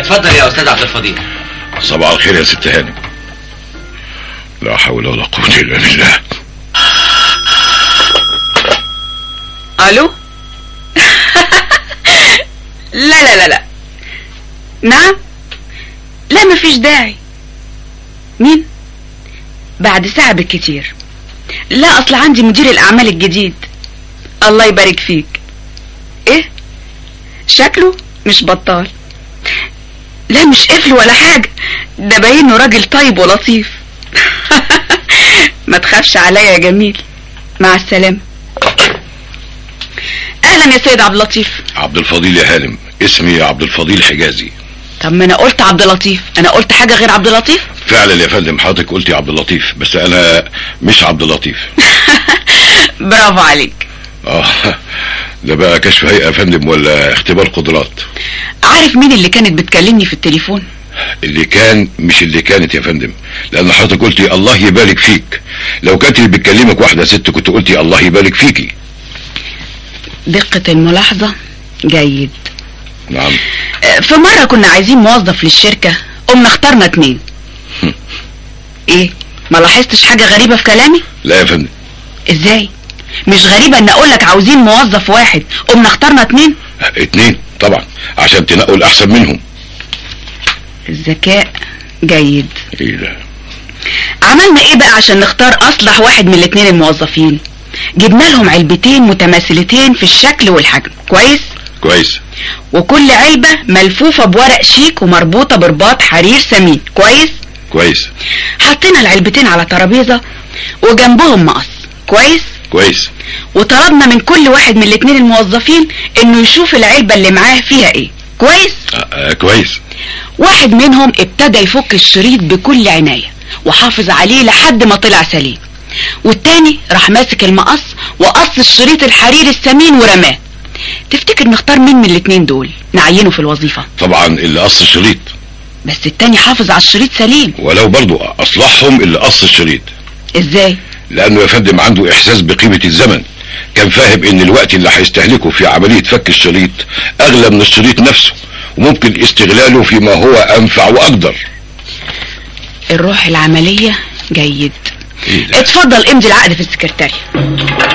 اتفضل يا استاذ عبد الفضيل صباح الخير يا ست هانم لا حول ولا قوة إلا بالله الو لا لا لا لا نعم لا مفيش داعي مين بعد ساعة بالكتير لا اصل عندي مدير الاعمال الجديد الله يبارك فيك ايه شكله مش بطال لا مش قفل ولا حاجة ده باينه راجل طيب ولطيف ما تخافش عليا يا جميل مع السلامة اهلا يا سيد عبد اللطيف عبد الفضيل يا هانم اسمي عبد الفضيل حجازي طب ما انا قلت عبد اللطيف انا قلت حاجة غير عبد اللطيف فعلا يا فندم حضرتك قلتي عبد اللطيف بس انا مش عبد اللطيف برافو عليك اه ده بقى كشف هيئة يا فندم ولا اختبار قدرات عارف مين اللي كانت بتكلمني في التليفون اللي كان مش اللي كانت يا فندم لان حضرتك قلتي الله يبارك فيك لو كانت اللي بتكلمك واحدة ست كنت قلتي الله يبارك فيكي دقة الملاحظة جيد نعم آه، في مرة كنا عايزين موظف للشركة قمنا اخترنا اتنين ايه ما لاحظتش حاجة غريبة في كلامي لا يا فندم ازاي مش غريبة ان اقولك عاوزين موظف واحد قمنا اخترنا اتنين اتنين طبعا عشان تنقوا الاحسن منهم الذكاء جيد ايه ده عملنا ايه بقى عشان نختار اصلح واحد من الاتنين الموظفين جبنا لهم علبتين متماثلتين في الشكل والحجم كويس كويس وكل علبة ملفوفة بورق شيك ومربوطة برباط حرير سمين كويس كويس حطينا العلبتين على ترابيزة وجنبهم مقص كويس كويس وطلبنا من كل واحد من الاتنين الموظفين انه يشوف العلبة اللي معاه فيها ايه كويس آه آه كويس واحد منهم ابتدى يفك الشريط بكل عناية وحافظ عليه لحد ما طلع سليم والتاني راح ماسك المقص وقص الشريط الحرير السمين ورماه تفتكر نختار مين من الاتنين دول نعينه في الوظيفة طبعا اللي قص الشريط بس التاني حافظ على الشريط سليم ولو برضو اصلحهم اللي قص الشريط ازاي لانه يا فندم عنده احساس بقيمة الزمن كان فاهم ان الوقت اللي هيستهلكه في عملية فك الشريط اغلى من الشريط نفسه وممكن استغلاله فيما هو انفع واقدر الروح العملية جيد ايه ده اتفضل امضي العقد في السكرتارية